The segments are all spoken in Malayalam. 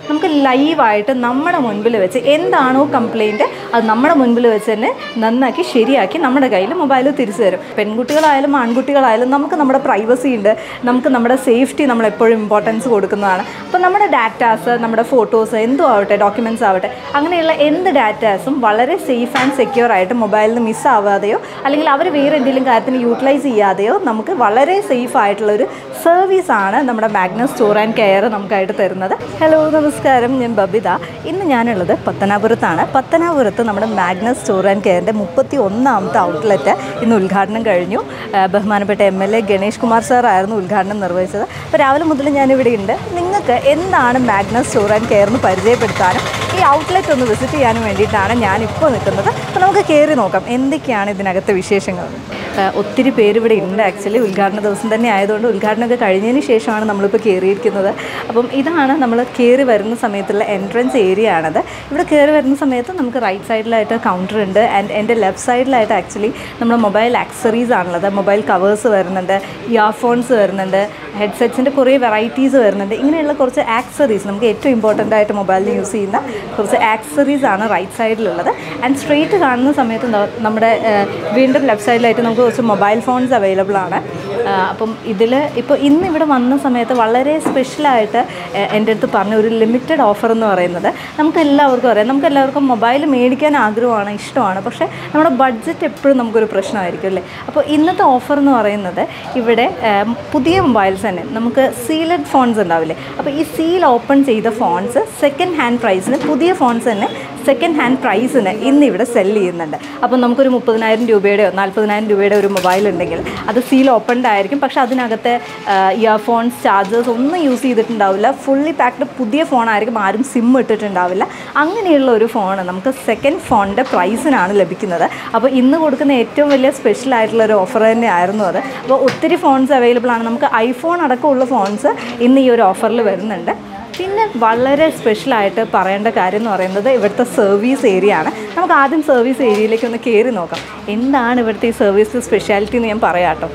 നമുക്ക് ലൈവായിട്ട് നമ്മുടെ മുൻപിൽ വെച്ച് എന്താണോ കംപ്ലൈൻറ്റ് അത് നമ്മുടെ മുൻപിൽ വെച്ച് തന്നെ നന്നാക്കി ശരിയാക്കി നമ്മുടെ കയ്യിൽ മൊബൈൽ തിരിച്ചു തരും പെൺകുട്ടികളായാലും ആൺകുട്ടികളായാലും നമുക്ക് നമ്മുടെ പ്രൈവസി ഉണ്ട് നമുക്ക് നമ്മുടെ സേഫ്റ്റി നമ്മൾ എപ്പോഴും ഇമ്പോർട്ടൻസ് കൊടുക്കുന്നതാണ് അപ്പോൾ നമ്മുടെ ഡാറ്റാസ് നമ്മുടെ ഫോട്ടോസ് എന്തും ആവട്ടെ ഡോക്യുമെൻറ്റ്സ് ആവട്ടെ അങ്ങനെയുള്ള എന്ത് ഡാറ്റാസും വളരെ സേഫ് ആൻഡ് സെക്യൂർ ആയിട്ട് മൊബൈലിൽ മിസ്സാവാതെയോ അല്ലെങ്കിൽ അവർ വേറെ എന്തെങ്കിലും കാര്യത്തിന് യൂട്ടിലൈസ് ചെയ്യാതെയോ നമുക്ക് വളരെ സേഫ് ആയിട്ടുള്ളൊരു സർവീസാണ് നമ്മുടെ മാഗ്നസ് സ്റ്റോർ ആൻഡ് കെയർ നമുക്കായിട്ട് തരുന്നത് ഹലോ നമസ്കാരം ഞാൻ ബബിത ഇന്ന് ഞാനുള്ളത് പത്തനാപുരത്താണ് പത്തനാപുരത്ത് നമ്മുടെ മാഗ്നസ് സ്റ്റോർ ആൻഡ് കെയറിൻ്റെ മുപ്പത്തി ഒന്നാമത്തെ ഔട്ട്ലെറ്റ് ഇന്ന് ഉദ്ഘാടനം കഴിഞ്ഞു ആ, ബഹുമാനപ്പെട്ട M L A Ganesh Kumar sir ആയിരുന്നു ഉദ്ഘാടനം നിർവഹിച്ചത് അപ്പോൾ രാവിലെ മുതൽ ഞാനിവിടെ ഉണ്ട് നിങ്ങൾക്ക് എന്താണ് മാഗ്നസ് സ്റ്റോർ ആൻഡ് കെയർ എന്ന് പരിചയപ്പെടുത്താനും ഈ ഔട്ട്ലെറ്റ് ഒന്ന് വിസിറ്റ് ചെയ്യാനും വേണ്ടിയിട്ടാണ് ഞാനിപ്പോൾ നിൽക്കുന്നത് അപ്പോൾ നമുക്ക് കയറി നോക്കാം എന്തൊക്കെയാണ് ഇതിനകത്തെ വിശേഷങ്ങൾ ആ, ഒത്തിരി പേര് ഇവിടെ ഉണ്ട് ആക്ച്വലി ഉദ്ഘാടന ദിവസം തന്നെ ആയതുകൊണ്ട് ഉദ്ഘാടനമൊക്കെ കഴിഞ്ഞതിന് ശേഷമാണ് നമ്മളിപ്പോൾ കയറിയിരിക്കുന്നത് അപ്പം ഇതാണ് നമ്മൾ കയറി വരുന്ന സമയത്തുള്ള എൻട്രൻസ് ഏരിയ ആണത് ഇവിടെ കയറി വരുന്ന സമയത്ത് നമുക്ക് റൈറ്റ് സൈഡിലായിട്ട് കൗണ്ടർ ഉണ്ട് ആൻഡ് എൻ്റെ ലെഫ്റ്റ് സൈഡിലായിട്ട് ആക്ച്വലി നമ്മുടെ മൊബൈൽ ആക്സറീസ് ആണുള്ളത് മൊബൈൽ കവേഴ്സ് വരുന്നുണ്ട് ഇയർഫോൺസ് വരുന്നുണ്ട് ഹെഡ്സെറ്റ്സിൻ്റെ കുറേ വെറൈറ്റീസ് വരുന്നുണ്ട് ഇങ്ങനെയുള്ള കുറച്ച് ആക്സറീസ് നമുക്ക് ഏറ്റവും ഇമ്പോർട്ടൻ്റ് ആയിട്ട് മൊബൈലിൽ യൂസ് ചെയ്യുന്ന കുറച്ച് ആക്സറീസ് ആണ് റൈറ്റ് സൈഡിലുള്ളത് ആൻഡ് സ്ട്രെയിറ്റ് കാണുന്ന സമയത്ത് എന്താ നമ്മുടെ ആ, വീണ്ടും ലെഫ്റ്റ് സൈഡിലായിട്ട് നമുക്ക് കുറച്ച് മൊബൈൽ ഫോൺസ് അവൈലബിൾ ആണ് ആ, അപ്പം ഇതിൽ ഇപ്പോൾ ഇന്ന് ഇവിടെ വന്ന സമയത്ത് വളരെ സ്പെഷ്യലായിട്ട് എൻ്റെ അടുത്ത് പറഞ്ഞ ഒരു ലിമിറ്റഡ് ഓഫർ എന്ന് പറയുന്നത് നമുക്ക് എല്ലാവർക്കും അറിയാം നമുക്ക് എല്ലാവർക്കും മൊബൈൽ മേടിക്കാൻ ആഗ്രഹമാണ് ഇഷ്ടമാണ് പക്ഷേ നമ്മുടെ ബഡ്ജറ്റ് എപ്പോഴും നമുക്കൊരു പ്രശ്നമായിരിക്കും അല്ലേ അപ്പോൾ ഇന്നത്തെ ഓഫർ എന്ന് പറയുന്നത് ഇവിടെ ആ, പുതിയ മൊബൈൽസ് തന്നെ നമുക്ക് സീലഡ് ഫോൺസ് ഉണ്ടാവില്ലേ അപ്പോൾ ഈ സീൽ ഓപ്പൺ ചെയ്ത ഫോൺസ് സെക്കൻഡ് ഹാൻഡ് പ്രൈസിന് പുതിയ ഫോൺസ് തന്നെ സെക്കൻഡ് ഹാൻഡ് പ്രൈസിന് ഇന്ന് ഇവിടെ സെല് ചെയ്യുന്നുണ്ട് അപ്പോൾ നമുക്കൊരു മുപ്പതിനായിരം രൂപയുടെയോ നാൽപ്പതിനായിരം രൂപയുടെ ഒരു മൊബൈൽ ഉണ്ടെങ്കിൽ അത് സീൽ ഓപ്പൺഡ് ആയിരിക്കും പക്ഷേ അതിനകത്തെ ഇയർഫോൺസ് ചാർജേഴ്സ് ഒന്നും യൂസ് ചെയ്തിട്ടുണ്ടാവില്ല ഫുള്ളി പാക്ഡ് പുതിയ ഫോണായിരിക്കും ആരും സിം ഇട്ടിട്ടുണ്ടാവില്ല അങ്ങനെയുള്ള ഒരു ഫോൺ നമുക്ക് സെക്കൻഡ് ഫോണിൻ്റെ പ്രൈസിനാണ് ലഭിക്കുന്നത് അപ്പോൾ ഇന്ന് കൊടുക്കുന്ന ഏറ്റവും വലിയ സ്പെഷ്യൽ ആയിട്ടുള്ള ഒരു ഓഫർ തന്നെയായിരുന്നു അത് അപ്പോൾ ഒത്തിരി ഫോൺസ് അവൈലബിൾ ആണ് നമുക്ക് ഐഫോൺ അടക്കമുള്ള ഫോൺസ് ഇന്ന് ഈ ഒരു ഓഫറിൽ വരുന്നുണ്ട് പിന്നെ വളരെ സ്പെഷ്യലായിട്ട് പറയേണ്ട കാര്യം എന്ന് പറയുന്നത് ഇവിടുത്തെ സർവീസ് ഏരിയ ആണ് നമുക്ക് ആദ്യം സർവീസ് ഏരിയയിലേക്ക് ഒന്ന് കയറി നോക്കാം എന്താണ് ഇവിടുത്തെ ഈ സർവീസ് സ്പെഷ്യാലിറ്റി എന്ന് ഞാൻ പറയാം കേട്ടോ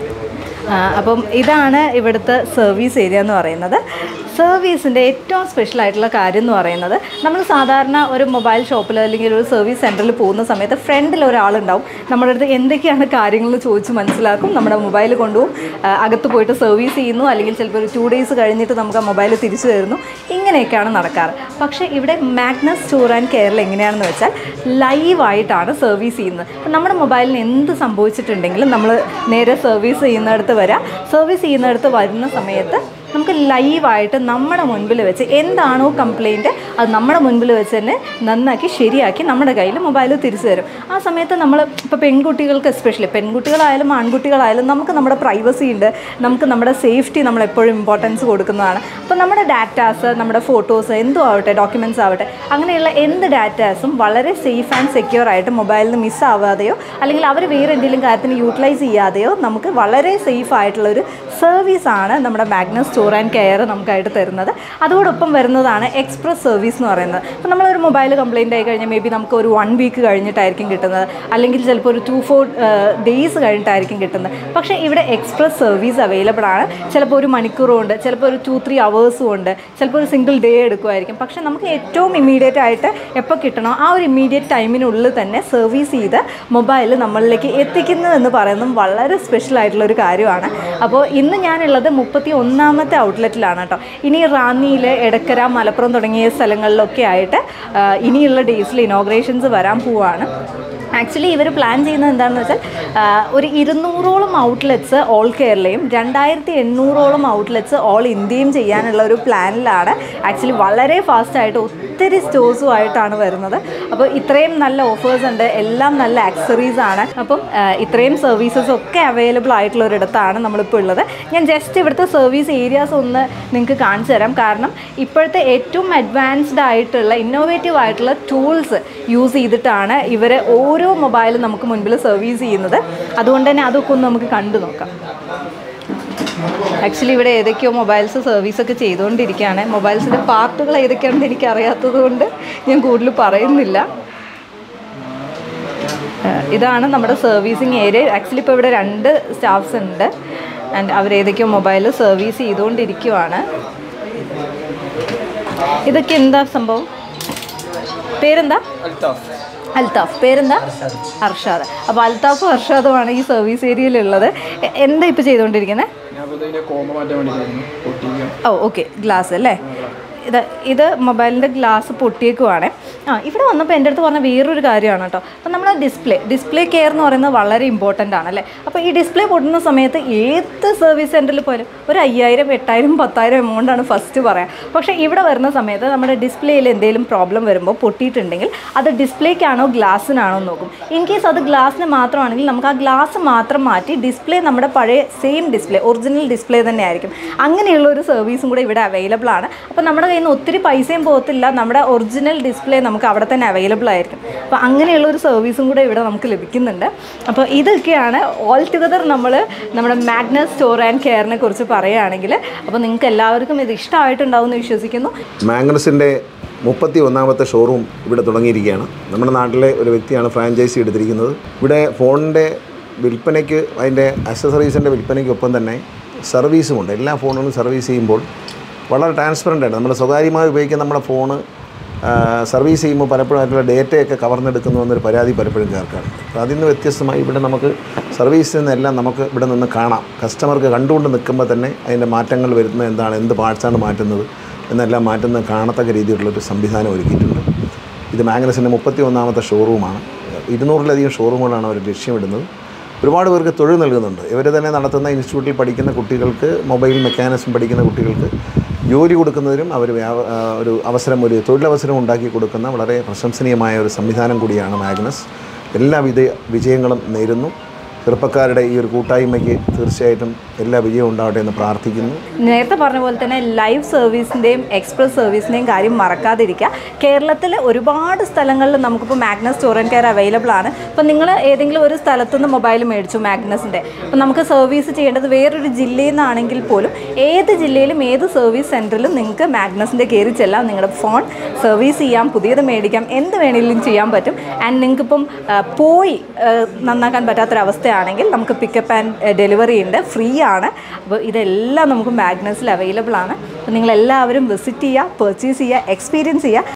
ആ, അപ്പം ഇതാണ് ഇവിടുത്തെ സർവീസ് ഏരിയ എന്ന് പറയുന്നത് സർവീസിൻ്റെ ഏറ്റവും സ്പെഷ്യൽ ആയിട്ടുള്ള കാര്യം എന്ന് പറയുന്നത് നമ്മൾ സാധാരണ ഒരു മൊബൈൽ ഷോപ്പിൽ അല്ലെങ്കിൽ ഒരു സർവീസ് സെൻറ്ററിൽ പോകുന്ന സമയത്ത് ഫ്രണ്ടിൽ ഒരാളുണ്ടാവും നമ്മുടെ അടുത്ത് എന്തൊക്കെയാണ് കാര്യങ്ങൾ ചോദിച്ച് മനസ്സിലാക്കും നമ്മുടെ മൊബൈൽ കൊണ്ടുപോകും ആ, അകത്ത് പോയിട്ട് സർവീസ് ചെയ്യുന്നു അല്ലെങ്കിൽ ചിലപ്പോൾ ഒരു ടു ഡേയ്സ് കഴിഞ്ഞിട്ട് നമുക്ക് ആ മൊബൈൽ തിരിച്ചു തരുന്നു ഇങ്ങനെയൊക്കെയാണ് നടക്കാറ് പക്ഷേ ഇവിടെ മാഗ്നസ് സ്റ്റോർ ആൻഡ് കെയറിൽ എങ്ങനെയാണെന്ന് വെച്ചാൽ ലൈവായിട്ടാണ് സർവീസ് ചെയ്യുന്നത് അപ്പം നമ്മുടെ മൊബൈലിന് എന്ത് സംഭവിച്ചിട്ടുണ്ടെങ്കിലും നമ്മൾ നേരെ സർവീസ് ചെയ്യുന്നിടത്ത് വരാം സർവീസ് ചെയ്യുന്നിടത്ത് വരുന്ന സമയത്ത് നമുക്ക് ലൈവായിട്ട് നമ്മുടെ മുൻപിൽ വെച്ച് എന്താണോ കംപ്ലൈൻറ്റ് അത് നമ്മുടെ മുൻപിൽ വെച്ച് തന്നെ നന്നാക്കി ശരിയാക്കി നമ്മുടെ കയ്യിൽ മൊബൈൽ തിരിച്ചു തരും ആ സമയത്ത് നമ്മൾ ഇപ്പോൾ പെൺകുട്ടികൾക്ക് എസ്പെഷ്യലി പെൺകുട്ടികളായാലും ആൺകുട്ടികളായാലും നമുക്ക് നമ്മുടെ പ്രൈവസി ഉണ്ട് നമുക്ക് നമ്മുടെ സേഫ്റ്റി നമ്മൾ എപ്പോഴും ഇമ്പോർട്ടൻസ് കൊടുക്കുന്നതാണ് അപ്പോൾ നമ്മുടെ ഡാറ്റാസ് നമ്മുടെ ഫോട്ടോസ് എന്തും ആവട്ടെ ഡോക്യുമെൻറ്റ്സ് ആവട്ടെ അങ്ങനെയുള്ള എന്ത് ഡാറ്റാസും വളരെ സേഫ് ആൻഡ് സെക്യൂർ ആയിട്ട് മൊബൈലിൽ നിന്ന് മിസ്സാവാതെയോ അല്ലെങ്കിൽ അവർ വേറെ എന്തെങ്കിലും കാര്യത്തിന് യൂട്ടിലൈസ് ചെയ്യാതെയോ നമുക്ക് വളരെ സേഫ് ആയിട്ടുള്ളൊരു സർവീസാണ് നമ്മുടെ മാഗ്നസ് സ്റ്റോർ ആൻഡ് കെയർ നമുക്കായിട്ട് തരുന്നത് അതോടൊപ്പം വരുന്നതാണ് എക്സ്പ്രസ് സർവീസ് എന്ന് പറയുന്നത് അപ്പോൾ നമ്മളൊരു മൊബൈൽ കംപ്ലൈൻ്റ് ആയി കഴിഞ്ഞാൽ മേ ബി നമുക്ക് ഒരു വൺ വീക്ക് കഴിഞ്ഞിട്ടായിരിക്കും കിട്ടുന്നത് അല്ലെങ്കിൽ ചിലപ്പോൾ ഒരു ടു ഫോർ ഡേയ്സ് കഴിഞ്ഞിട്ടായിരിക്കും കിട്ടുന്നത് പക്ഷേ ഇവിടെ എക്സ്പ്രസ് സർവീസ് അവൈലബിൾ ആണ് ചിലപ്പോൾ ഒരു മണിക്കൂറും ഉണ്ട് ചിലപ്പോൾ ഒരു ടു ത്രീ അവേഴ്സും ഉണ്ട് ചിലപ്പോൾ ഒരു സിംഗിൾ ഡേ എടുക്കുമായിരിക്കും പക്ഷേ നമുക്ക് ഏറ്റവും ഇമ്മീഡിയറ്റ് ആയിട്ട് എപ്പോൾ കിട്ടണോ ആ ഒരു ഇമ്മീഡിയറ്റ് ടൈമിനുള്ളിൽ തന്നെ സർവീസ് ചെയ്ത് മൊബൈൽ നമ്മളിലേക്ക് എത്തിക്കുന്നു എന്ന് പറയുന്നതും വളരെ സ്പെഷ്യൽ ആയിട്ടുള്ള ഒരു കാര്യമാണ് അപ്പോൾ ഇന്ന് ഞാനുള്ളത് മുപ്പത്തി ഒന്നാമത്തെ ഔട്ട്ലെറ്റിലാണ് കേട്ടോ ഇനി റാന്നിയിൽ എടക്കര മലപ്പുറം തുടങ്ങിയ സ്ഥലങ്ങളിലൊക്കെ ആയിട്ട് ആ, ഇനിയുള്ള ഡേയ്സിൽ ഇനോഗ്രേഷൻസ് വരാൻ പോവാണ് ആക്ച്വലി ഇവർ പ്ലാൻ ചെയ്യുന്നത് എന്താണെന്ന് വെച്ചാൽ ആ, ഒരു ഇരുന്നൂറോളം ഔട്ട്ലെറ്റ്സ് ഓൾ കേരളയും രണ്ടായിരത്തി എണ്ണൂറോളം ഔട്ട്ലെറ്റ്സ് ഓൾ ഇന്ത്യയും ചെയ്യാനുള്ള ഒരു പ്ലാനിലാണ് ആക്ച്വലി വളരെ ഫാസ്റ്റായിട്ട് ഒത്തിരി സ്റ്റോഴ്സും ആയിട്ടാണ് വരുന്നത് അപ്പോൾ ഇത്രയും നല്ല ഓഫേഴ്സ് ഉണ്ട് എല്ലാം നല്ല ആക്സറീസ് ആണ് അപ്പം ആ, ഇത്രയും സർവീസസ് ഒക്കെ അവൈലബിൾ ആയിട്ടുള്ള ഒരിടത്താണ് നമ്മളിപ്പോൾ ഉള്ളത് ഞാൻ ജസ്റ്റ് ഇവിടുത്തെ സർവീസ് ഏരിയാസ് ഒന്ന് നിങ്ങൾക്ക് കാണിച്ചു തരാം കാരണം ഇപ്പോഴത്തെ ഏറ്റവും അഡ്വാൻസ്ഡ് ആയിട്ടുള്ള ഇന്നോവേറ്റീവ് ആയിട്ടുള്ള ടൂൾസ് യൂസ് ചെയ്തിട്ടാണ് ഇവർ ഓരോ മൊബൈലും നമുക്ക് മുൻപിൽ സർവീസ് ചെയ്യുന്നത് അതുകൊണ്ട് തന്നെ അതൊക്കെ ഒന്ന് നമുക്ക് കണ്ടു നോക്കാം ആക്ച്വലി ഇവിടെ ഏതൊക്കെയോ മൊബൈൽസ് സർവീസൊക്കെ ചെയ്തുകൊണ്ടിരിക്കുകയാണ് മൊബൈൽസിൻ്റെ പാർട്ടുകൾ ഏതൊക്കെയാണെന്ന് എനിക്ക് അറിയാത്തത് കൊണ്ട് ഞാൻ കൂടുതൽ പറയുന്നില്ല ഏഹ് ഇതാണ് നമ്മുടെ സർവീസിങ് ഏരിയ ആക്ച്വലി ഇപ്പോൾ ഇവിടെ രണ്ട് സ്റ്റാഫ്സ് ഉണ്ട് ആൻഡ് അവർ ഏതൊക്കെയോ മൊബൈൽ സർവീസ് ചെയ്തുകൊണ്ടിരിക്കുവാണ് ഇതൊക്കെ എന്താ സംഭവം പേരെന്താ അൽത്താഫ് പേരെന്താ അർഷാദ് അപ്പോൾ അൽത്താഫും അർഷാദുമാണ് ഈ സർവീസ് ഏരിയയിലുള്ളത് എ- എന്താ ഇപ്പോൾ ചെയ്തുകൊണ്ടിരിക്കുന്നത് ഞാൻ അപ്പോൾ ഇതിൻ്റെ കോമ മാറ്റാൻ വേണ്ടിയിട്ടായിരുന്നു പൊട്ടിക്കുക ഓ ഓക്കെ ഗ്ലാസ് അല്ലേ ഇത് ഇത് മൊബൈലിൻ്റെ ഗ്ലാസ് പൊട്ടിയേക്കുവാണ് ആ ഇവിടെ വന്നപ്പോൾ എൻ്റെ അടുത്ത് പറഞ്ഞ വേറൊരു കാര്യമാണ് കേട്ടോ അപ്പം നമ്മൾ ഡിസ്പ്ലേ ഡിസ്പ്ലേ കെയർ എന്ന് പറയുന്നത് വളരെ ഇമ്പോർട്ടൻ്റ് ആണ് അല്ലേ അപ്പോൾ ഈ ഡിസ്പ്ലേ പൊട്ടുന്ന സമയത്ത് ഏത് സർവീസ് സെൻറ്ററിൽ പോയാലും ഒരു അയ്യായിരം എട്ടായിരം പത്തായിരം എമൗണ്ടാണ് ഫസ്റ്റ് പറയാം പക്ഷേ ഇവിടെ വരുന്ന സമയത്ത് നമ്മുടെ ഡിസ്പ്ലേയിൽ എന്തെങ്കിലും പ്രോബ്ലം വരുമ്പോൾ പൊട്ടിയിട്ടുണ്ടെങ്കിൽ അത് ഡിസ്പ്ലേക്കാണോ ഗ്ലാസ്സിനാണോ നോക്കും ഇൻ കേസ് അത് ഗ്ലാസ്സിന് മാത്രമാണെങ്കിൽ നമുക്ക് ആ ഗ്ലാസ് മാത്രം മാറ്റി ഡിസ്പ്ലേ നമ്മുടെ പഴയ സെയിം ഡിസ്പ്ലേ ഒറിജിനൽ ഡിസ്പ്ലേ തന്നെ ആയിരിക്കും അങ്ങനെയുള്ള ഒരു സർവീസും കൂടെ ഇവിടെ അവൈലബിൾ ആണ് അപ്പോൾ നമ്മുടെ കയ്യിൽ നിന്ന് ഒത്തിരി പൈസയും പോകത്തില്ല നമ്മുടെ ഒറിജിനൽ ഡിസ്പ്ലേ നമുക്ക് അവിടെ തന്നെ അവൈലബിൾ ആയിരിക്കും അപ്പോൾ അങ്ങനെയുള്ള ഒരു സർവീസും കൂടെ ഇവിടെ നമുക്ക് ലഭിക്കുന്നുണ്ട് അപ്പോൾ ഇതൊക്കെയാണ് ഓൾ ടുഗദർ നമ്മൾ നമ്മുടെ മാഗ്നസ് സ്റ്റോർ ആൻഡ് കെയറിനെ കുറിച്ച് പറയുകയാണെങ്കിൽ അപ്പോൾ നിങ്ങൾക്ക് എല്ലാവർക്കും ഇത് ഇഷ്ടമായിട്ടുണ്ടാവും എന്ന് വിശ്വസിക്കുന്നു മാഗ്നസിൻ്റെ മുപ്പത്തി ഒന്നാമത്തെ ഷോറൂം ഇവിടെ തുടങ്ങിയിരിക്കുകയാണ് നമ്മുടെ നാട്ടിലെ ഒരു വ്യക്തിയാണ് ഫ്രാഞ്ചൈസി എടുത്തിരിക്കുന്നത് ഇവിടെ ഫോണിൻ്റെ വിൽപ്പനയ്ക്ക് അതിൻ്റെ അക്സസറീസിൻ്റെ വിൽപ്പനയ്ക്കൊപ്പം തന്നെ സർവീസുമുണ്ട് എല്ലാ ഫോണുകളും സർവീസ് ചെയ്യുമ്പോൾ വളരെ ട്രാൻസ്പെറൻ്റ് ആണ് നമ്മൾ സ്വകാര്യമായി ഉപയോഗിക്കുന്ന നമ്മുടെ ഫോണ് ആ, സർവീസ് ചെയ്യുമ്പോൾ പലപ്പോഴും അതിലുള്ള ഡേറ്റയൊക്കെ കവർന്നെടുക്കുന്നു എന്നൊരു പരാതി പലപ്പോഴും കേൾക്കാറുണ്ട് അപ്പോൾ അതിൽ നിന്ന് വ്യത്യസ്തമായി ഇവിടെ നമുക്ക് സർവീസിൽ നിന്നെല്ലാം നമുക്ക് ഇവിടെ നിന്ന് കാണാം കസ്റ്റമർക്ക് കണ്ടുകൊണ്ട് നിൽക്കുമ്പോൾ തന്നെ അതിൻ്റെ മാറ്റങ്ങൾ വരുന്നത് എന്താണ് എന്ത് പാർട്സാണ് മാറ്റുന്നത് എന്നെല്ലാം മാറ്റുന്നത് കാണത്തക്ക രീതിയിലുള്ളൊരു സംവിധാനം ഒരുക്കിയിട്ടുണ്ട് ഇത് മാഗ്നസിൻ്റെ മുപ്പത്തി ഒന്നാമത്തെ ഷോറൂമാണ് ഇരുന്നൂറിലധികം ഷോറൂമുകളാണ് അവർ ലക്ഷ്യമിടുന്നത് ഒരുപാട് പേർക്ക് തൊഴിൽ നൽകുന്നുണ്ട് ഇവർ തന്നെ നടത്തുന്ന ഇൻസ്റ്റിറ്റ്യൂട്ടിൽ പഠിക്കുന്ന കുട്ടികൾക്ക് മൊബൈൽ മെക്കാനിസം പഠിക്കുന്ന കുട്ടികൾക്ക് ജോലി കൊടുക്കുന്നതിനും അവർ വ്യാപ- ആ, ഒരു അവസരം ഒരു തൊഴിലവസരം ഉണ്ടാക്കി കൊടുക്കുന്ന വളരെ പ്രശംസനീയമായ ഒരു സംവിധാനം കൂടിയാണ് മാഗ്നസ് എല്ലാവിധ വിജയങ്ങളും നേരുന്നു ചെറുപ്പക്കാരുടെ ഈ ഒരു കൂട്ടായ്മയ്ക്ക് തീർച്ചയായിട്ടും എല്ലാ വിജയവും ഉണ്ടാവട്ടെ എന്ന് പ്രാർത്ഥിക്കുന്നു നേരത്തെ പറഞ്ഞ പോലെ തന്നെ ലൈവ് സർവീസിൻ്റെയും എക്സ്പ്രസ് സർവീസിൻ്റെയും കാര്യം മറക്കാതിരിക്കുക കേരളത്തിൽ ഒരുപാട് സ്ഥലങ്ങളിൽ നമുക്കിപ്പോൾ Magnus store and care available ആണ് അപ്പോൾ നിങ്ങൾ ഏതെങ്കിലും ഒരു സ്ഥലത്തുനിന്ന് മൊബൈൽ മേടിച്ചു മാഗ്നസിൻ്റെ അപ്പോൾ നമുക്ക് സർവീസ് ചെയ്യേണ്ടത് വേറൊരു ജില്ലയിൽ നിന്നാണെങ്കിൽ പോലും ഏത് ജില്ലയിലും ഏത് സർവീസ് സെൻറ്ററിലും നിങ്ങൾക്ക് മാഗ്നസിൻ്റെ കയറി ചെല്ലാം നിങ്ങളുടെ ഫോൺ സർവീസ് ചെയ്യാം പുതിയത് മേടിക്കാം എന്ത് വേണമെങ്കിലും ചെയ്യാൻ പറ്റും ആൻഡ് നിങ്ങൾക്കിപ്പം ആ, പോയി ആ, നന്നാക്കാൻ പറ്റാത്തൊരവസ്ഥയാണെങ്കിൽ നമുക്ക് പിക്കപ്പ് ആൻഡ് ഡെലിവറി ഉണ്ട് ഫ്രീ ആണ് അപ്പോൾ ഇതെല്ലാം നമുക്ക് മാഗ്നസിൽ അവൈലബിൾ ആണ് അപ്പോൾ നിങ്ങളെല്ലാവരും വിസിറ്റ് ചെയ്യുക പർച്ചേസ് ചെയ്യുക എക്സ്പീരിയൻസ് ചെയ്യുക